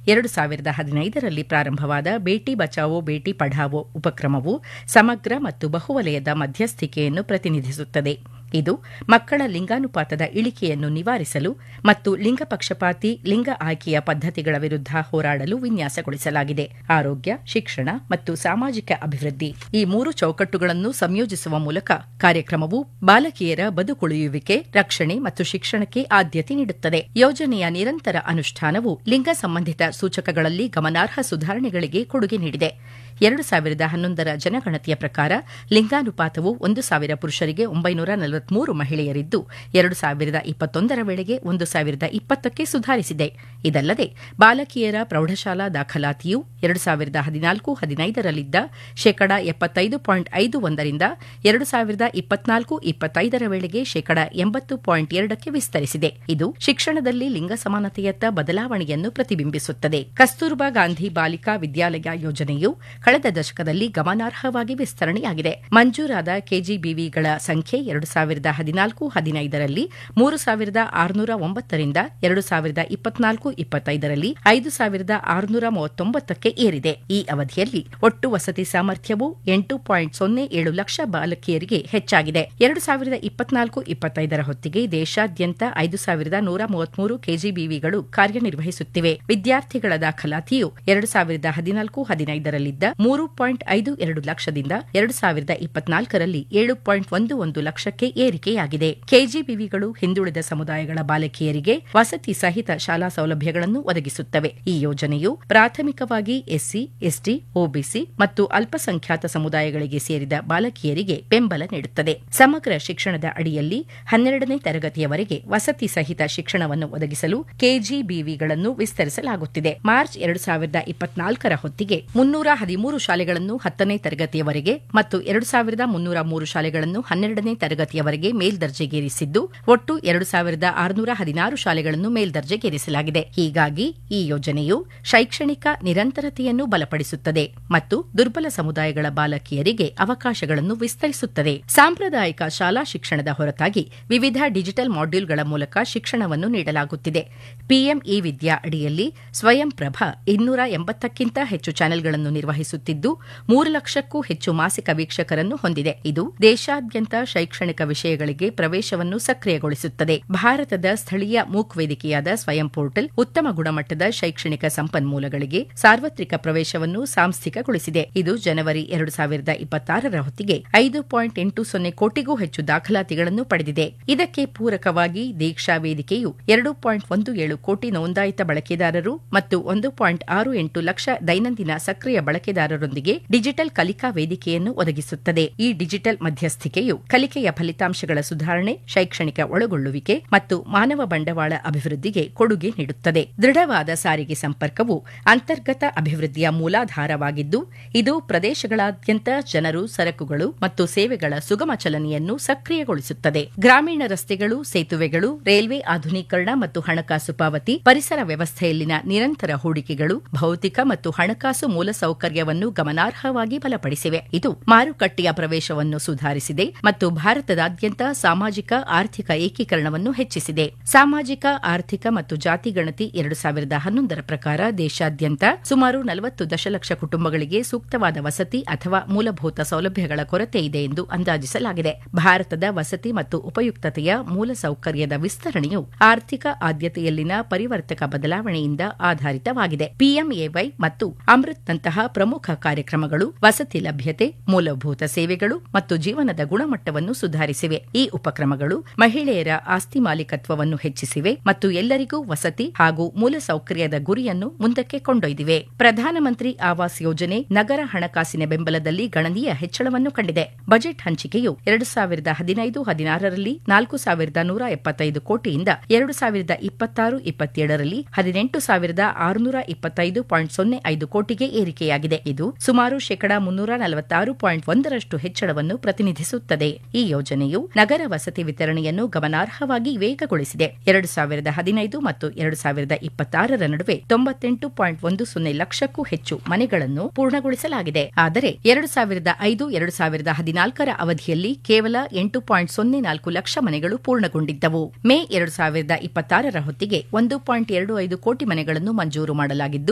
ಎರಡು ಸಾವಿರದ ಹದಿನೈದರಲ್ಲಿ ಪ್ರಾರಂಭವಾದ ಬೇಟಿ ಬಚಾವೋ ಬೇಟಿ ಪಢಾವೋ ಉಪಕ್ರಮವು ಸಮಗ್ರ ಮತ್ತು ಬಹುವಲಯದ ಮಧ್ಯಸ್ಥಿಕೆಯನ್ನು ಪ್ರತಿನಿಧಿಸುತ್ತದೆ ಇದು ಮಕ್ಕಳ ಲಿಂಗಾನುಪಾತದ ಇಳಿಕೆಯನ್ನು ನಿವಾರಿಸಲು ಮತ್ತು ಲಿಂಗ ಪಕ್ಷಪಾತಿ ಲಿಂಗ ಆಯ್ಕೆಯ ಪದ್ದತಿಗಳ ವಿರುದ್ಧ ಹೋರಾಡಲು ವಿನ್ಯಾಸಗೊಳಿಸಲಾಗಿದೆ ಆರೋಗ್ಯ ಶಿಕ್ಷಣ ಮತ್ತು ಸಾಮಾಜಿಕ ಅಭಿವೃದ್ಧಿ ಈ ಮೂರು ಚೌಕಟ್ಟುಗಳನ್ನು ಸಂಯೋಜಿಸುವ ಮೂಲಕ ಕಾರ್ಯಕ್ರಮವು ಬಾಲಕಿಯರ ಬದುಕುಳಿಯುವಿಕೆ ರಕ್ಷಣೆ ಮತ್ತು ಶಿಕ್ಷಣಕ್ಕೆ ಆದ್ಯತೆ ನೀಡುತ್ತದೆ ಯೋಜನೆಯ ನಿರಂತರ ಅನುಷ್ಠಾನವು ಲಿಂಗ ಸಂಬಂಧಿತ ಸೂಚಕಗಳಲ್ಲಿ ಗಮನಾರ್ಹ ಸುಧಾರಣೆಗಳಿಗೆ ಕೊಡುಗೆ ನೀಡಿದೆ ಎರಡು ಸಾವಿರದ ಹನ್ನೊಂದರ ಜನಗಣತಿಯ ಪ್ರಕಾರ ಲಿಂಗಾನುಪಾತವು ಒಂದು ಸಾವಿರ ಪುರುಷರಿಗೆ ಒಂಬೈನೂರ ನಲವತ್ಮೂರು ಮಹಿಳೆಯರಿದ್ದು ಎರಡು ಸಾವಿರದ ಇಪ್ಪತ್ತೊಂದರ ವೇಳೆಗೆ ಒಂದು ಸಾವಿರದ ಇಪ್ಪತ್ತಕ್ಕೆ ಸುಧಾರಿಸಿದೆ ಇದಲ್ಲದೆ ಬಾಲಕಿಯರ ಪ್ರೌಢಶಾಲಾ ದಾಖಲಾತಿಯು ಎರಡು ಸಾವಿರದ ಹದಿನಾಲ್ಕು ಹದಿನೈದರಲ್ಲಿದ್ದ ಶೇಕಡಾ ಎಪ್ಪತ್ತೈದು ಪಾಯಿಂಟ್ ಐದು ಒಂದರಿಂದ ಎರಡು ಸಾವಿರದ ಇಪ್ಪತ್ನಾಲ್ಕು ಇಪ್ಪತ್ತೈದರ ವೇಳೆಗೆ ಶೇಕಡಾ ಎಂಬತ್ತು ಪಾಯಿಂಟ್ ಎರಡಕ್ಕೆ ವಿಸ್ತರಿಸಿದೆ ಇದು ಶಿಕ್ಷಣದಲ್ಲಿ ಲಿಂಗ ಸಮಾನತೆಯತ್ತ ಬದಲಾವಣೆಯನ್ನು ಪ್ರತಿಬಿಂಬಿಸುತ್ತದೆ ಕಸ್ತೂರ್ಬಾ ಗಾಂಧಿ ಬಾಲಿಕಾ ವಿದ್ಯಾಲಯ ಯೋಜನೆಯು ಕಳೆದ ದಶಕದಲ್ಲಿ ಗಮನಾರ್ಹವಾಗಿ ವಿಸ್ತರಣೆಯಾಗಿದೆ ಮಂಜೂರಾದ ಕೆಜಿಬಿವಿಗಳ ಸಂಖ್ಯೆ ಎರಡು ಸಾವಿರದ ಹದಿನಾಲ್ಕು ಹದಿನೈದರಲ್ಲಿ ಮೂರು ಸಾವಿರದ ಆರುನೂರ ಒಂಬತ್ತರಿಂದ ಎರಡು ಸಾವಿರದ ಇಪ್ಪತ್ನಾಲ್ಕು ಇಪ್ಪತ್ತೈದರಲ್ಲಿ ಐದು ಸಾವಿರದ ಆರುನೂರ ಮೂವತ್ತೊಂಬತ್ತಕ್ಕೆ ಏರಿದೆ ಈ ಅವಧಿಯಲ್ಲಿ ಒಟ್ಟು ವಸತಿ ಸಾಮರ್ಥ್ಯವು ಎಂಟು ಪಾಯಿಂಟ್ ಸೊನ್ನೆ ಏಳು ಲಕ್ಷ ಬಾಲಕಿಯರಿಗೆ ಹೆಚ್ಚಾಗಿದೆ ಎರಡು ಸಾವಿರದ ಇಪ್ಪತ್ನಾಲ್ಕು ಇಪ್ಪತ್ತೈದರ ಹೊತ್ತಿಗೆ ದೇಶಾದ್ಯಂತ ಐದು ಸಾವಿರದ ನೂರ ಮೂವತ್ಮೂರು ಕೆಜಿಬಿವಿಗಳು ಕಾರ್ಯನಿರ್ವಹಿಸುತ್ತಿವೆ ವಿದ್ಯಾರ್ಥಿಗಳ ದಾಖಲಾತಿಯು ಎರಡು ಸಾವಿರದ ಹದಿನಾಲ್ಕು ಹದಿನೈದರಲ್ಲಿದ್ದ ಮೂರು ಪಾಯಿಂಟ್ ಐದು ಎರಡು ಲಕ್ಷದಿಂದ ಎರಡು ಸಾವಿರದ ಇಪ್ಪತ್ನಾಲ್ಕರಲ್ಲಿ ಏಳು ಪಾಯಿಂಟ್ ಒಂದು ಒಂದು ಲಕ್ಷಕ್ಕೆ ಏರಿಕೆಯಾಗಿದೆ ಕೆಜಿಬಿವಿಗಳು ಹಿಂದುಳಿದ ಸಮುದಾಯಗಳ ಬಾಲಕಿಯರಿಗೆ ವಸತಿ ಸಹಿತ ಶಾಲಾ ಸೌಲಭ್ಯಗಳನ್ನು ಒದಗಿಸುತ್ತವೆ ಈ ಯೋಜನೆಯು ಪ್ರಾಥಮಿಕವಾಗಿ ಎಸ್ಸಿ ಎಸ್ಟಿ ಒಬಿಸಿ ಮತ್ತು ಅಲ್ಪಸಂಖ್ಯಾತ ಸಮುದಾಯಗಳಿಗೆ ಸೇರಿದ ಬಾಲಕಿಯರಿಗೆ ಬೆಂಬಲ ನೀಡುತ್ತದೆ ಸಮಗ್ರ ಶಿಕ್ಷಣದ ಅಡಿಯಲ್ಲಿ ಹನ್ನೆರಡನೇ ತರಗತಿಯವರೆಗೆ ವಸತಿ ಸಹಿತ ಶಿಕ್ಷಣವನ್ನು ಒದಗಿಸಲು ಕೆಜಿಬಿವಿಗಳನ್ನು ವಿಸ್ತರಿಸಲಾಗುತ್ತಿದೆ ಮಾರ್ಚ್ ಎರಡು ಸಾವಿರದ ಇಪ್ಪತ್ನಾಲ್ಕರ ಹೊತ್ತಿಗೆ ಮುನ್ನೂರ ಹದಿಮೂರು ಶಾಲೆಗಳನ್ನು ಹತ್ತನೇ ತರಗತಿಯವರೆಗೆ ಮತ್ತು ಎರಡು ಸಾವಿರದ ಮುನ್ನೂರ ಮೂರು ಶಾಲೆಗಳನ್ನು ಹನ್ನೆರಡನೇ ತರಗತಿಯವರೆಗೆ ಮೇಲ್ದರ್ಜೆಗೇರಿಸಿದ್ದು ಒಟ್ಟು ಎರಡು ಸಾವಿರದ ಆರುನೂರ ಹದಿನಾರು ಶಾಲೆಗಳನ್ನು ಮೇಲ್ದರ್ಜೆಗೇರಿಸಲಾಗಿದೆ ಹೀಗಾಗಿ ಈ ಯೋಜನೆಯು ಶೈಕ್ಷಣಿಕ ನಿರಂತರತೆಯನ್ನು ಬಲಪಡಿಸುತ್ತದೆ ಮತ್ತು ದುರ್ಬಲ ಸಮುದಾಯಗಳ ಬಾಲಕಿಯರಿಗೆ ಅವಕಾಶಗಳನ್ನು ವಿಸ್ತರಿಸುತ್ತದೆ ಸಾಂಪ್ರದಾಯಿಕ ಶಾಲಾ ಶಿಕ್ಷಣದ ಹೊರತಾಗಿ ವಿವಿಧ ಡಿಜಿಟಲ್ ಮಾಡ್ಯೂಲ್ಗಳ ಮೂಲಕ ಶಿಕ್ಷಣವನ್ನು ನೀಡಲಾಗುತ್ತಿದೆ ಪಿಎಂ ಇ ವಿದ್ಯಾ ಅಡಿಯಲ್ಲಿ ಸ್ವಯಂ ಪ್ರಭಾ ಇನ್ನೂರ ಎಂಬತ್ತಕ್ಕಿಂತ ಹೆಚ್ಚು ಚಾನೆಲ್ಗಳನ್ನು ನಿರ್ವಹಿಸುತ್ತಿದ್ದು ಮೂರು ಲಕ್ಷಕ್ಕೂ ಹೆಚ್ಚು ಮಾಸಿಕ ವೀಕ್ಷಕರನ್ನು ಹೊಂದಿದೆ ಇದು ದೇಶಾದ್ಯಂತ ಶೈಕ್ಷಣಿಕ ವಿಷಯಗಳಿಗೆ ಪ್ರವೇಶವನ್ನು ಸಕ್ರಿಯಗೊಳಿಸುತ್ತದೆ ಭಾರತದ ಸ್ಥಳೀಯ ಮೂಕ್ ವೇದಿಕೆಯಾದ ಸ್ವಯಂ ಪೋರ್ಟಲ್ ಉತ್ತಮ ಗುಣಮಟ್ಟದ ಶೈಕ್ಷಣಿಕ ಸಂಪನ್ಮೂಲಗಳಿಗೆ ಸಾರ್ವತ್ರಿಕ ಪ್ರವೇಶವನ್ನು ಸಾಂಸ್ಥಿಕಗೊಳಿಸಿದೆ ಇದು ಜನವರಿ ಎರಡು ಸಾವಿರದ ಇಪ್ಪತ್ತಾರರ ಹೊತ್ತಿಗೆ ಐದು ಪಾಯಿಂಟ್ ಎಂಟು ಸೊನ್ನೆ ಕೋಟಿಗೂ ಹೆಚ್ಚು ದಾಖಲಾತಿಗಳನ್ನು ಪಡೆದಿದೆ ಇದಕ್ಕೆ ಪೂರಕವಾಗಿ ದೀಕ್ಷಾ ವೇದಿಕೆಯು ಎರಡು ಪಾಯಿಂಟ್ ಒಂದು ಏಳು ಕೋಟಿ ನೋಂದಾಯಿತ ಬಳಕೆದಾರರು ಮತ್ತು ಒಂದು ಪಾಯಿಂಟ್ ಆರು ಎಂಟು ಲಕ್ಷ ದೈನಂದಿನ ಸಕ್ರಿಯ ಬಳಕೆದಾರರೊಂದಿಗೆ ಡಿಜಿಟಲ್ ಕಲಿಕಾ ವೇದಿಕೆಯನ್ನು ಒದಗಿಸುತ್ತದೆ ಈ ಡಿಜಿಟಲ್ ಮಧ್ಯಸ್ಥಿಕೆಯು ಕಲಿಕೆಯ ಫಲಿತಾಂಶಗಳ ಸುಧಾರಣೆ ಶೈಕ್ಷಣಿಕ ಒಳಗೊಳ್ಳುವಿಕೆ ಮತ್ತು ಮಾನವ ಬಂಡವಾಳ ಅಭಿವೃದ್ಧಿಗೆ ಕೊಡುಗೆ ನೀಡುತ್ತದೆ ದೃಢವಾದ ಸಾರಿಗೆ ಸಂಪರ್ಕವು ಅಂತರ್ಗತ ಅಭಿವೃದ್ಧಿಯ ಮೂಲಾಧಾರವಾಗಿದ್ದು ಇದು ಪ್ರದೇಶಗಳಾದ್ಯಂತ ಜನರು ಸರಕುಗಳು ಮತ್ತು ಸೇವೆಗಳ ಸುಗಮ ಚಲನೆಯನ್ನು ಸಕ್ರಿಯಗೊಳಿಸುತ್ತದೆ ಗ್ರಾಮೀಣ ರಸ್ತೆಗಳು ಸೇತುವೆಗಳು ರೈಲ್ವೆ ಆಧುನೀಕರಣ ಮತ್ತು ಹಣಕಾಸು ಪಾವತಿ ಪರಿಸರ ವ್ಯವಸ್ಥೆಯಲ್ಲಿನ ನಿರಂತರ ಹೂಡಿಕೆಗಳು ಭೌತಿಕ ಮತ್ತು ಹಣಕಾಸು ಮೂಲಸೌಕರ್ಯವನ್ನು ಗಮನಾರ್ಹವಾಗಿ ಬಲಪಡಿಸಿವೆ ಇದು ಮಾರುಕಟ್ಟೆಯ ಪ್ರವೇಶವನ್ನು ಸುಧಾರಿಸಿದೆ ಮತ್ತು ಭಾರತದಾದ್ಯಂತ ಸಾಮಾಜಿಕ ಆರ್ಥಿಕ ಏಕೀಕರಣವನ್ನು ಹೆಚ್ಚಿಸಿದೆ ಸಾಮಾಜಿಕ ಆರ್ಥಿಕ ಮತ್ತು ಜಾತಿ ಗಣತಿ ಎರಡು ಸಾವಿರದ ಹನ್ನೊಂದರ ಪ್ರಕಾರ ದೇಶಾದ್ಯಂತ ಸುಮಾರು ನಲವತ್ತು ದಶಲಕ್ಷ ಕುಟುಂಬಗಳಿಗೆ ಸೂಕ್ತವಾದ ವಸತಿ ಅಥವಾ ಮೂಲಭೂತ ಸೌಲಭ್ಯಗಳ ಕೊರತೆ ಇದೆ ಎಂದು ಅಂದಾಜಿಸಲಾಗಿದೆ ಭಾರತದ ವಸತಿ ಮತ್ತು ಉಪಯುಕ್ತತೆಯ ಮೂಲಸೌಕರ್ಯದ ವಿಸ್ತರಣೆಯು ಆರ್ಥಿಕ ಆದ್ಯತೆಯಲ್ಲಿನ ಪರಿವರ್ತಕ ಬದಲಾವಣೆಯಿಂದ ಆಧಾರಿತವಾಗಿದೆ ಪಿಎಂಎವೈ ಮತ್ತು ಅಮೃತ್ನಂತಹ ಪ್ರಮುಖ ಕಾರ್ಯಕ್ರಮಗಳು ವಸತಿ ಲಭ್ಯತೆ ಮೂಲಭೂತ ಸೇವೆಗಳು ಮತ್ತು ಜೀವನದ ಗುಣಮಟ್ಟವನ್ನು ಸುಧಾರಿಸಿವೆ ಈ ಉಪಕ್ರಮಗಳು ಮಹಿಳೆಯರ ಆಸ್ತಿ ಮಾಲೀಕತ್ವವನ್ನು ಹೆಚ್ಚಿಸಿವೆ ಮತ್ತು ಎಲ್ಲರಿಗೂ ವಸತಿ ಹಾಗೂ ಮೂಲಸೌಕರ್ಯದ ಗುರಿಯನ್ನು ಮುಂದಕ್ಕೆ ಕೊಂಡೊಯ್ದಿವೆ ಪ್ರಧಾನಮಂತ್ರಿ ಆವಾಸ್ ಯೋಜನೆ ನಗರ ಹಣಕಾಸಿನ ಬೆಂಬಲದಲ್ಲಿ ಗಣನೀಯ ಹೆಚ್ಚಳವನ್ನು ಕಂಡಿದೆ ಬಜೆಟ್ ಹಂಚಿಕೆಯು ಎರಡು ಸಾವಿರದ ಹದಿನೈದು ಹದಿನಾರರಲ್ಲಿ ನಾಲ್ಕು ಸಾವಿರದ ನೂರ ಎಪ್ಪತ್ತೈದು ಕೋಟಿಯಿಂದ ಎರಡು ಸಾವಿರದ ಇಪ್ಪತ್ತಾರು ಇಪ್ಪತ್ತೇಳರಲ್ಲಿ ಹದಿನೆಂಟು ಸಾವಿರದ ಆರುನೂರ ಇಪ್ಪತ್ತೈದು ಪಾಯಿಂಟ್ ಸೊನ್ನೆ ಐದು ಕೋಟಿಗೆ ಏರಿಕೆಯಾಗಿದೆ ಇದು ಸುಮಾರು ಶೇಕಡಾ ಮುನ್ನೂರ ನಲವತ್ತಾರು ಪಾಯಿಂಟ್ ಒಂದರಷ್ಟು ಹೆಚ್ಚಳವನ್ನು ಪ್ರತಿನಿಧಿಸುತ್ತದೆ ಈ ಯೋಜನೆಯು ನಗರ ವಸತಿ ವಿತರಣೆಯನ್ನು ಗಮನಾರ್ಹವಾಗಿ ವೇಗಗೊಳಿಸಿದೆ ಎರಡು ಸಾವಿರದ ಹದಿನೈದು ಮತ್ತು ಎರಡು ಸಾವಿರದ ಇಪ್ಪತ್ತಾರರ ನಡುವೆ ತೊಂಬತ್ತೆಂಟು ಪಾಯಿಂಟ್ ಒಂದು ಸೊನ್ನೆ ಲಕ್ಷಕ್ಕೂ ಹೆಚ್ಚು ಮನೆಗಳನ್ನು ಪೂರ್ಣಗೊಳಿಸಲಾಗಿದೆ ಆದರೆ ಎರಡು ಸಾವಿರದ ಐದು ಎರಡು ಸಾವಿರದ ಹದಿನಾಲ್ಕರ ಅವಧಿಯಲ್ಲಿ ಕೇವಲ ಎಂಟು ಪಾಯಿಂಟ್ ಸೊನ್ನೆ ನಾಲ್ಕು ಲಕ್ಷ ಮನೆಗಳು ಪೂರ್ಣಗೊಂಡಿದ್ದವು ಮೇ ಎರಡು ಸಾವಿರದ ಇಪ್ಪತ್ತಾರರ ಹೊತ್ತಿಗೆ ಒಂದು ಪಾಯಿಂಟ್ ಎರಡು ಐದು ಕೋಟಿ ಮನೆಗಳನ್ನು ಮಂಜೂರು ಮಾಡಲಾಗಿದ್ದು